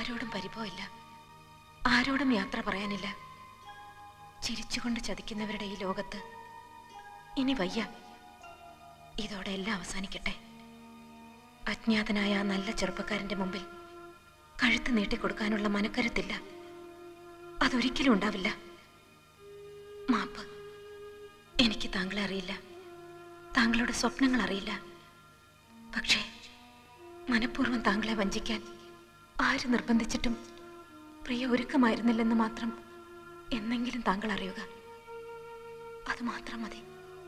ആരോടും പരിഭവമില്ല ആരോടും യാത്ര പറയാനില്ല ചിരിച്ചുകൊണ്ട് ചതിക്കുന്നവരുടെ ഈ ലോകത്ത് ഇനി വയ്യ ഇതോടെ എല്ലാം അവസാനിക്കട്ടെ അജ്ഞാതനായ ആ നല്ല ചെറുപ്പക്കാരന്റെ മുമ്പിൽ കഴുത്ത് നീട്ടിക്കൊടുക്കാനുള്ള മനക്കരുത്തില്ല അതൊരിക്കലും ഉണ്ടാവില്ല മാപ്പ് എനിക്ക് താങ്കളെ അറിയില്ല താങ്കളുടെ സ്വപ്നങ്ങൾ അറിയില്ല പക്ഷേ മനഃപൂർവ്വം താങ്കളെ വഞ്ചിക്കാൻ ആര് നിർബന്ധിച്ചിട്ടും പ്രിയ ഒരുക്കമായിരുന്നില്ലെന്ന് മാത്രം എന്നെങ്കിലും താങ്കൾ അറിയുക അത് മാത്രം മതി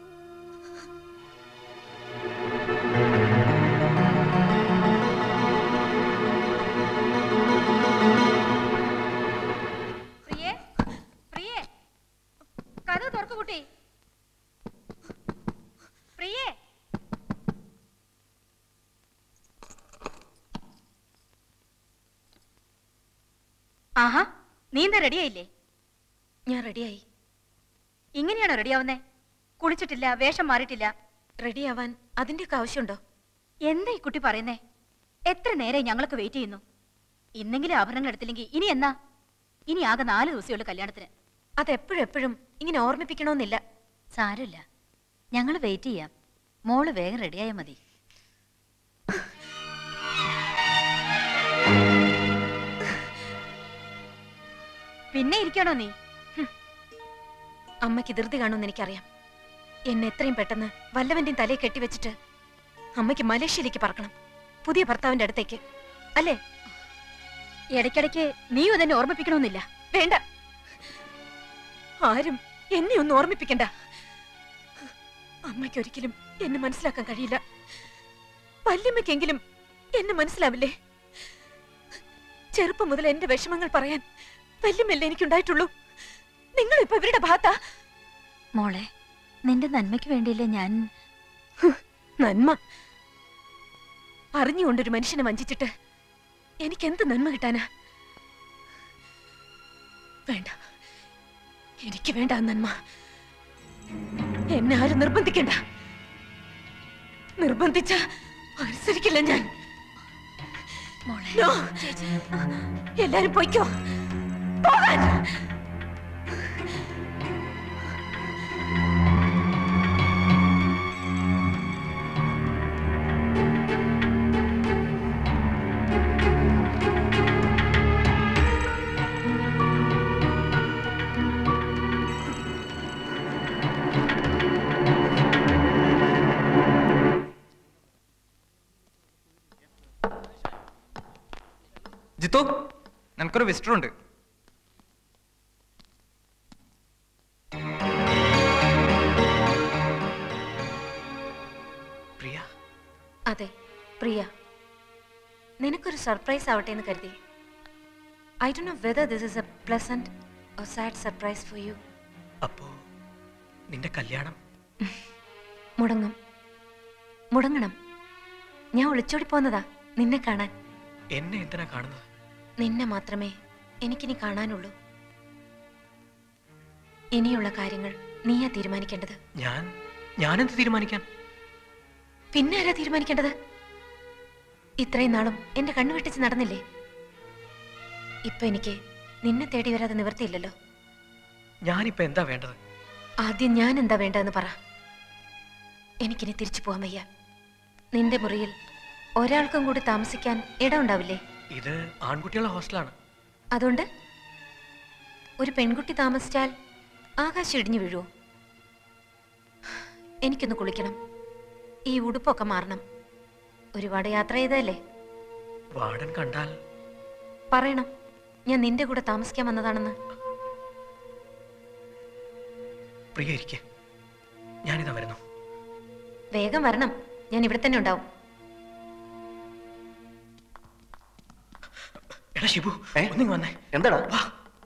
പ്രിയേ പ്രിയേ കഥ തുറക്കു കുട്ടി പ്രിയേ ആഹാ നീ എന്താ റെഡിയായില്ലേ ഞാൻ റെഡിയായി ഇങ്ങനെയാണോ റെഡിയാവുന്നേ കുളിച്ചിട്ടില്ല വേഷം മാറിയിട്ടില്ല റെഡിയാവാൻ അതിൻ്റെയൊക്കെ ആവശ്യമുണ്ടോ എന്താ ഈ കുട്ടി പറയുന്നേ എത്ര നേരെ ഞങ്ങൾക്ക് വെയിറ്റ് ചെയ്യുന്നു ഇന്നെങ്കിലും ആഭരണങ്ങൾ എടുത്തില്ലെങ്കിൽ ഇനി എന്നാ ഇനി ആകെ നാല് ദിവസമുള്ളൂ കല്യാണത്തിന് അതെപ്പോഴും എപ്പോഴും ഇങ്ങനെ ഓർമ്മിപ്പിക്കണമെന്നില്ല സാരമില്ല ഞങ്ങൾ വെയിറ്റ് ചെയ്യാം മോള് വേഗം റെഡിയായാൽ മതി പിന്നെ ഇരിക്കണോ നീ അമ്മയ്ക്ക് ധൃതി കാണുമെന്ന് എനിക്കറിയാം എന്നെ എത്രയും പെട്ടെന്ന് വല്ലവന്റെയും തലയെ കെട്ടിവെച്ചിട്ട് അമ്മയ്ക്ക് മലേഷ്യയിലേക്ക് പറക്കണം പുതിയ ഭർത്താവിന്റെ അടുത്തേക്ക് അല്ലേ ഇടയ്ക്കിടയ്ക്ക് നീയും തന്നെ ഓർമ്മിപ്പിക്കണമെന്നില്ല വേണ്ട ആരും എന്നെ ഒന്നും ഓർമ്മിപ്പിക്കണ്ട അമ്മയ്ക്ക് ഒരിക്കലും എന്നെ മനസ്സിലാക്കാൻ കഴിയില്ല വല്യമ്മയ്ക്കെങ്കിലും എന്നെ മനസ്സിലാവില്ലേ ചെറുപ്പം മുതൽ എന്റെ വിഷമങ്ങൾ പറയാൻ വല്യമ്മല്ലേ എനിക്കുണ്ടായിട്ടുള്ളൂ നിങ്ങൾ ഇപ്പൊ ഇവരുടെ ഭാഗത്താ മോളെ നിന്റെ നന്മയ്ക്ക് വേണ്ടിയില്ലേ ഞാൻ നന്മ അറിഞ്ഞുകൊണ്ടൊരു മനുഷ്യനെ വഞ്ചിച്ചിട്ട് എനിക്ക് എന്ത് നന്മ കിട്ടാനാ വേണ്ട എനിക്ക് വേണ്ട ആ നന്മ എന്നെ ആരും നിർബന്ധിക്കണ്ട നിർബന്ധിച്ച അനുസരിക്കില്ല ഞാൻ മോളെ No. എല്ലാരും പൊയ്ക്കോ പോകാൻ ജിത്തു നിനക്കൊരു വിസിറ്റർ ഉണ്ട് പ്രിയ അതെ പ്രിയ നിനക്കൊരു സർപ്രൈസ് ആവട്ടെ എന്ന് കരുതി I do know whether this is a pleasant sad surprise for you അപ്പോ നിന്റെ കല്യാണം മുടങ്ങും മുടങ്ങണം ഞാൻ ഒളിച്ചോടി പോന്നതാ നിന്നെ കാണാൻ എന്നെ എന്തിനാ കാണുന്നത് നിന്നെ മാത്രമേ എനിക്കിനി കാണാനുള്ളൂ ഇനിയുള്ള കാര്യങ്ങൾ നീയാ തീരുമാനിക്കേണ്ടത് ഞാൻ ഞാനെന്ത് തീരുമാനിക്കാൻ പിന്നെ ആരാ തീരുമാനിക്കേണ്ടത് ഇത്രയും നാളും എന്റെ കണ്ണു വെട്ടിച്ച് നടന്നില്ലേ ഇപ്പൊ എനിക്ക് നിന്നെ തേടി വരാതെ നിവർത്തിയില്ലല്ലോ ഞാനിപ്പോ എന്താ വേണ്ടത് ആദ്യം ഞാൻ എന്താ വേണ്ടതെന്ന് പറ എനിക്കിനി തിരിച്ചു പോകാൻ വയ്യ നിന്റെ മുറിയിൽ ഒരാൾക്കും കൂടി താമസിക്കാൻ ഇടമുണ്ടാവില്ലേ ഇത് ആൺകുട്ടികളുടെ ഹോസ്റ്റലാണ് അതുകൊണ്ട് ഒരു പെൺകുട്ടി താമസിച്ചാൽ ആകാശം ഇടിഞ്ഞു വീഴുവോ എനിക്കൊന്ന് കുളിക്കണം ഈ ഉടുപ്പൊക്കെ മാറണം ഒരുപാട് യാത്ര ചെയ്തതല്ലേ വാർഡൻ കണ്ടാൽ പറയണം ഞാൻ നിന്റെ കൂടെ താമസിക്കാൻ വന്നതാണെന്ന് പ്രിയ ഇരിക്കെ ഞാനിതാ വരുന്നു വേഗം വരണം ഞാൻ ഇവിടെ തന്നെ ഉണ്ടാവും എടാ ഷിബു ഒന്നിങ്ങ് വന്നേ എന്താടാ വാ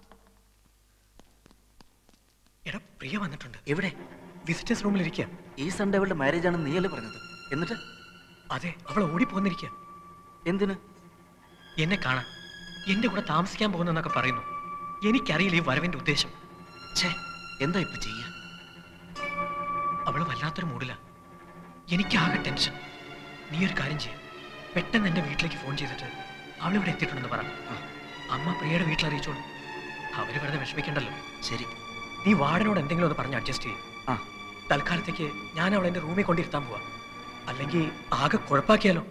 എടാ പ്രിയ വന്നിട്ടുണ്ട് എവിടെ വിസിറ്റേഴ്സ് റൂമിൽ ഇരിക്കുക ഈ സൺഡേ അവളുടെ മാരേജ് ആണെന്ന് നീയല്ലേ പറഞ്ഞത് എന്നിട്ട് അതെ അവൾ ഓടിപ്പോന്നിരിക്കുക എന്തിന് എന്നെ കാണാൻ എന്റെ കൂടെ താമസിക്കാൻ പോകുന്നെന്നൊക്കെ പറയുന്നു എനിക്കറിയില്ല ഈ വരവിന്റെ ഉദ്ദേശം ഛേ എന്താ ഇപ്പൊ ചെയ്യാ അവള് വല്ലാത്തൊരു മൂടില്ല എനിക്കാകെ ടെൻഷൻ നീ ഒരു കാര്യം ചെയ്യും പെട്ടെന്ന് എന്റെ വീട്ടിലേക്ക് ഫോൺ ചെയ്തിട്ട് അവളിവിടെ എത്തിയിട്ടുണ്ടെന്ന് പറ അമ്മ പ്രിയയുടെ വീട്ടിൽ അറിയിച്ചോളൂ അവര് വെറുതെ വിഷമിക്കണ്ടല്ലോ ശരി നീ വാർഡനോട് എന്തെങ്കിലും ഒന്ന് പറഞ്ഞ് അഡ്ജസ്റ്റ് ചെയ്യും ആ തൽക്കാലത്തേക്ക് ഞാൻ അവളെ എന്റെ റൂമിൽ കൊണ്ടിരുത്താൻ പോവാ അല്ലെങ്കിൽ ആകെ കുഴപ്പാക്കിയാലോ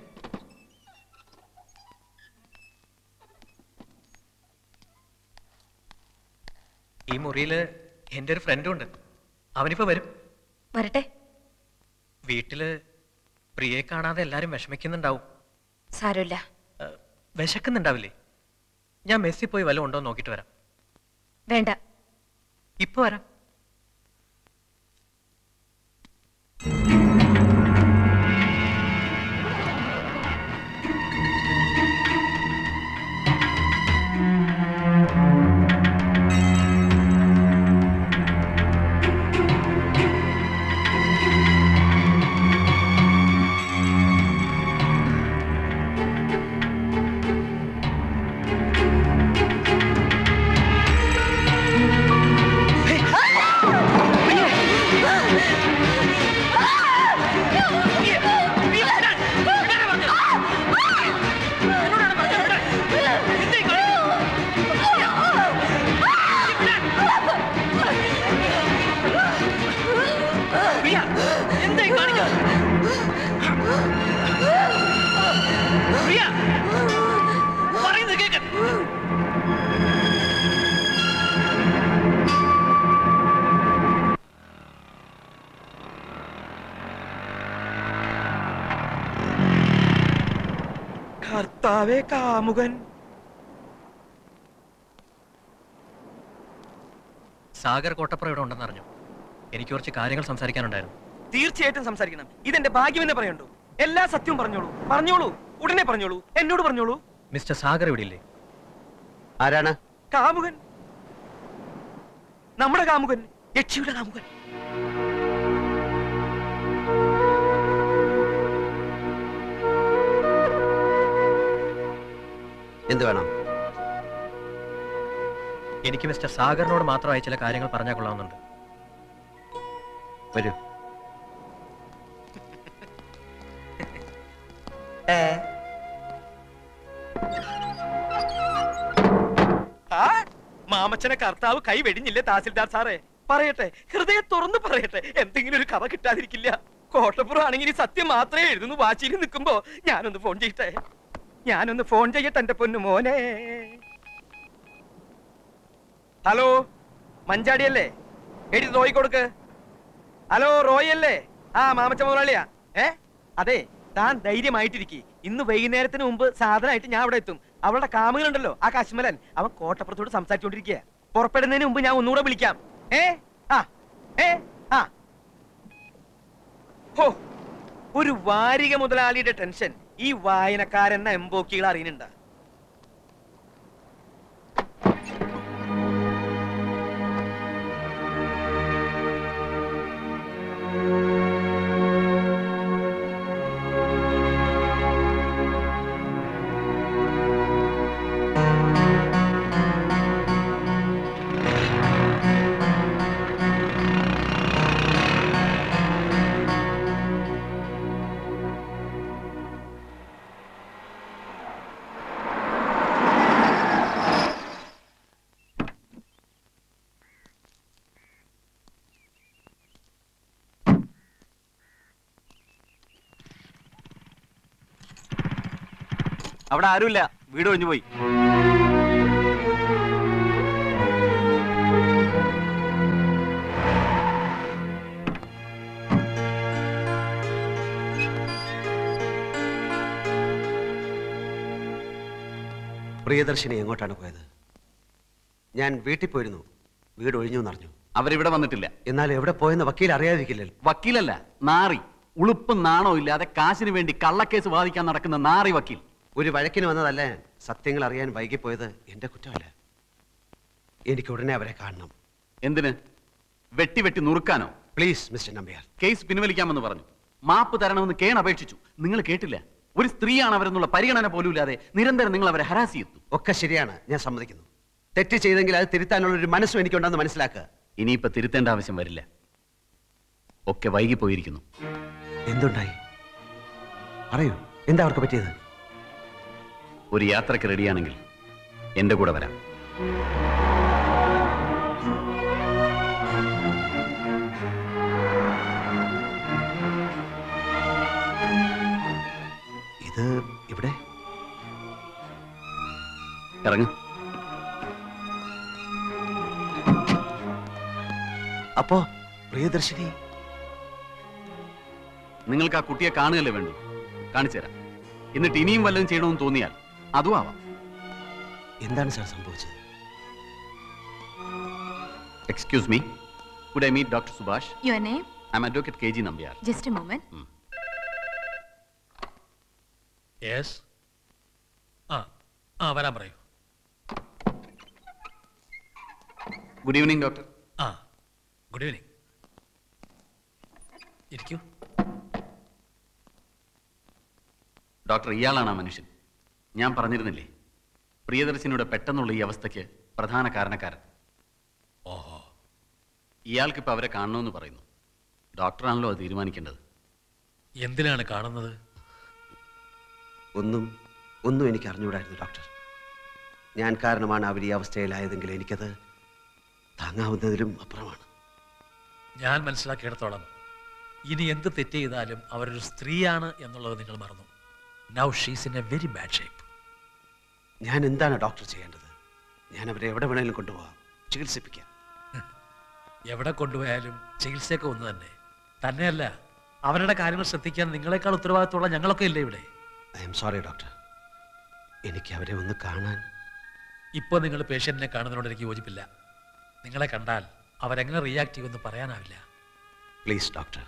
ഈ മുറിയില് എന്റെ ഒരു ഫ്രണ്ടും ഉണ്ട് അവനിപ്പോ വരും വരട്ടെ വീട്ടില് പ്രിയയെ കാണാതെ എല്ലാരും വിഷമിക്കുന്നുണ്ടാവും സാരമില്ല ഏഹ്, വിശക്കുന്നുണ്ടാവില്ലേ ഞാൻ മെസ്സി പോയി വല്ലതും ഉണ്ടോ എന്ന് നോക്കിയിട്ട് വരാം വേണ്ട ഇപ്പൊ വരാം കർത്താവേ കാമുകൻ സാഗർ കോട്ടപ്പുറം ഇവിടെ ഉണ്ടെന്ന് അറിഞ്ഞു എനിക്ക് കുറച്ച് കാര്യങ്ങൾ സംസാരിക്കാനുണ്ടായിരുന്നു തീർച്ചയായിട്ടും സംസാരിക്കണം ഇതെന്റെ ഭാഗ്യമെന്ന് പറയണ്ടോ എല്ലാ സത്യവും പറഞ്ഞോളൂ പറഞ്ഞോളൂ ഉടനെ പറഞ്ഞോളൂ എന്നോട് പറഞ്ഞോളൂ മിസ്റ്റർ സാഗർ ഇവിടെ ഇല്ലേ ആരാണ് കാമുകൻ നമ്മുടെ കാമുകൻ യക്ഷിയുടെ കാമുകൻ എന്ത് വേണം എനിക്ക് മിസ്റ്റർ സാഗറിനോട് മാത്രമായി ചില കാര്യങ്ങൾ പറഞ്ഞാൽ കൊള്ളാവുന്നുണ്ട് വരൂ ആ മാമച്ചനെ കർത്താവ് കൈ വെടിഞ്ഞില്ലേ തഹസിൽദാർ സാറേ പറയട്ടെ ഹൃദയം തുറന്ന് പറയട്ടെ എന്തെങ്കിലും ഒരു കഥ കിട്ടാതിരിക്കില്ല കോട്ടപ്പുറം ആണെങ്കിൽ ഈ സത്യം മാത്രമേ എഴുതുന്നു വാശിയിൽ നിൽക്കുമ്പോ ഞാനൊന്ന് ഫോൺ ചെയ്യട്ടെ ഞാനൊന്ന് ഫോൺ ചെയ്യട്ടെ എന്റെ പൊന്നു മോനെ ഹലോ മഞ്ചാടിയല്ലേ എഴുതി റോയി കൊടുക്ക് ഹലോ റോയ് അല്ലേ ആ മാമച്ച മുതലാളിയാ ഏ അതെ താൻ ധൈര്യമായിട്ടിരിക്കി ഇന്ന് വൈകുന്നേരത്തിന് മുമ്പ് സാധനമായിട്ട് ഞാൻ അവിടെ എത്തും അവളുടെ കാമുകനുണ്ടല്ലോ ആ കശ്മലൻ അവൻ കോട്ടപ്പുറത്തോട് സംസാരിച്ചുകൊണ്ടിരിക്കുക പുറപ്പെടുന്നതിന് മുമ്പ് ഞാൻ ഒന്നുകൂടെ വിളിക്കാം ഏ ആ ഏ ആ ഹോ ഒരു വാരിക മുതലാളിയുടെ ടെൻഷൻ ഈ വായനക്കാരെന്ന എംബോക്കികൾ അറിയുന്നുണ്ട് അവിടെ ആരുമില്ല വീട് ഒഴിഞ്ഞു പോയി പ്രിയദർശിനി എങ്ങോട്ടാണ് പോയത് ഞാൻ വീട്ടിൽ പോയിരുന്നു വീട് ഒഴിഞ്ഞു എന്നറിഞ്ഞു അവരിവിടെ വന്നിട്ടില്ല എന്നാൽ എവിടെ പോയെന്ന് വക്കീൽ അറിയാതിരിക്കില്ലല്ലോ വക്കീലല്ല നാറി ഉളുപ്പും നാണോ ഇല്ലാതെ കാശിന് വേണ്ടി കള്ളക്കേസ് വാദിക്കാൻ നടക്കുന്ന നാറി വക്കീൽ ഒരു വഴക്കിന് വന്നതല്ല ഞാൻ സത്യങ്ങൾ അറിയാൻ വൈകിപ്പോയത് എന്റെ കുറ്റമല്ല എനിക്ക് ഉടനെ അവരെ കാണണം എന്തിന് വെട്ടി വെട്ടി നുറുക്കാനോ പ്ലീസ് മിസ്റ്റർ നമ്പ്യാർ കേസ് പിൻവലിക്കാമെന്ന് പറഞ്ഞു മാപ്പ് തരണമെന്ന് കേൺ അപേക്ഷിച്ചു നിങ്ങൾ കേട്ടില്ല ഒരു സ്ത്രീയാണ് അവരെന്നുള്ള പരിഗണന പോലും ഇല്ലാതെ നിരന്തരം നിങ്ങൾ അവരെ ഹരാസ് ചെയ്യുന്നു ഒക്കെ ശരിയാണ് ഞാൻ സമ്മതിക്കുന്നു തെറ്റ് ചെയ്തെങ്കിൽ അത് തിരുത്താനുള്ള ഒരു മനസ്സും എനിക്കുണ്ടെന്ന് മനസ്സിലാക്കുക ഇനിയിപ്പോ തിരുത്തേണ്ട ആവശ്യം വരില്ല ഒക്കെ വൈകി പോയിരിക്കുന്നു എന്തുണ്ടായി പറയൂ എന്താ അവർക്ക് പറ്റിയത് ഒരു യാത്രക്ക് റെഡിയാണെങ്കിൽ എന്റെ കൂടെ വരാം ഇത് ഇവിടെ ഇറങ്ങ് അപ്പോ പ്രിയദർശിനി നിങ്ങൾക്ക് ആ കുട്ടിയെ കാണുകയല്ലേ വേണ്ടു കാണിച്ചു തരാം എന്നിട്ട് ഇനിയും വല്ലതും ചെയ്യണമെന്ന് തോന്നിയാൽ അതും ആവാം എന്താണ് സാർ സംഭവിച്ചത് excuse me could I meet doctor Subhash your name I'm advocate K G Nambiar just a moment yes ആ ആ വരാൻ പറയൂ ഗുഡ് ഈവനിങ് ഡോക്ടർ ആ ഗുഡ് ഈവനിങ് ഇരിക്കൂ ഡോക്ടർ ഇയാളാണ് ആ മനുഷ്യൻ ഞാൻ പറഞ്ഞിരുന്നില്ലേ പ്രിയദർശിനിയുടെ പെട്ടെന്നുള്ള ഈ അവസ്ഥയ്ക്ക് പ്രധാന കാരണക്കാരൻ ഓഹോ ഇയാൾക്ക് ഇപ്പൊ അവരെ കാണണമെന്ന് പറയുന്നു ഡോക്ടറാണല്ലോ അത് തീരുമാനിക്കേണ്ടത് എന്തിനാണ് കാണുന്നത് ഒന്നും ഒന്നും എനിക്ക് അറിഞ്ഞുകൂടായിരുന്നു ഡോക്ടർ ഞാൻ കാരണമാണ് അവർ ഈ അവസ്ഥയിലായതെങ്കിൽ എനിക്കത് താങ്ങാവുന്നതിലും അപ്പുറമാണ് ഞാൻ മനസ്സിലാക്കിയിടത്തോളം ഇനി എന്ത് തെറ്റ് ചെയ്താലും അവരൊരു സ്ത്രീയാണ് എന്നുള്ളത് നിങ്ങൾ മറന്നു now she's in a very bad shape ഞാൻ എന്താണ് ഡോക്ടർ ചെയ്യേണ്ടത് ഞാൻ അവരെ എവിടെ വേണമെങ്കിലും കൊണ്ടുപോകാം ചികിത്സിപ്പിക്കാം എവിടെ കൊണ്ടുപോയാലും ചികിത്സയൊക്കെ ഒന്ന് തന്നെ തന്നെയല്ല അവരുടെ കാര്യങ്ങൾ ശ്രദ്ധിക്കാൻ നിങ്ങളെക്കാൾ ഉത്തരവാദിത്തമുള്ള ഞങ്ങളൊക്കെ ഇല്ലേ ഇവിടെ ഐ എം സോറി ഡോക്ടർ എനിക്ക് അവരെ ഒന്ന് കാണാൻ ഇപ്പോൾ നിങ്ങൾ പേഷ്യന്റിനെ കാണുന്നതിനോട് എനിക്ക് യോജിപ്പില്ല നിങ്ങളെ കണ്ടാൽ അവരെങ്ങനെ റിയാക്ട് ചെയ്യുമെന്ന് പറയാനാവില്ല പ്ലീസ് ഡോക്ടർ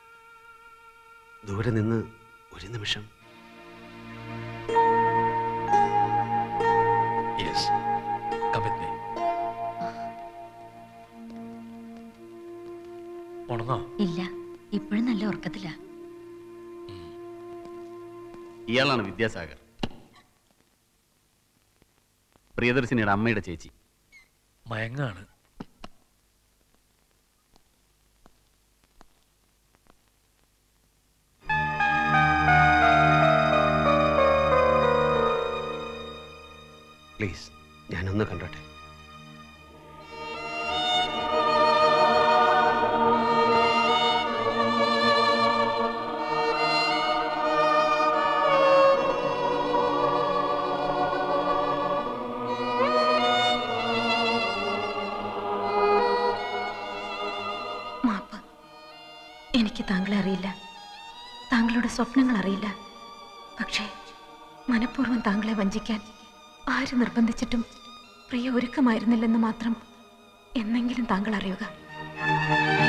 ദൂരെ നിന്ന് ഒരു നിമിഷം യെസ് കമ്മിറ്റ് ഉണർന്നോ ഇല്ല ഇപ്പോഴും നല്ല ഉറക്കത്തില്ല ഇയാളാണ് വിദ്യാസാഗർ പ്രിയദർശിനിയുടെ അമ്മയുടെ ചേച്ചി മയങ്ങാണ് പ്ലീസ് ഞാനൊന്ന് കണ്ടോട്ടെ മാപ്പ് എനിക്ക് താങ്കളെ അറിയില്ല താങ്കളുടെ സ്വപ്നങ്ങൾ അറിയില്ല പക്ഷേ മനഃപൂർവ്വം താങ്കളെ വഞ്ചിക്കാൻ ആര് നിർബന്ധിച്ചിട്ടും പ്രിയ ഒരുക്കമായിരുന്നില്ലെന്ന് മാത്രം എന്നെങ്കിലും താങ്കൾ അറിയുക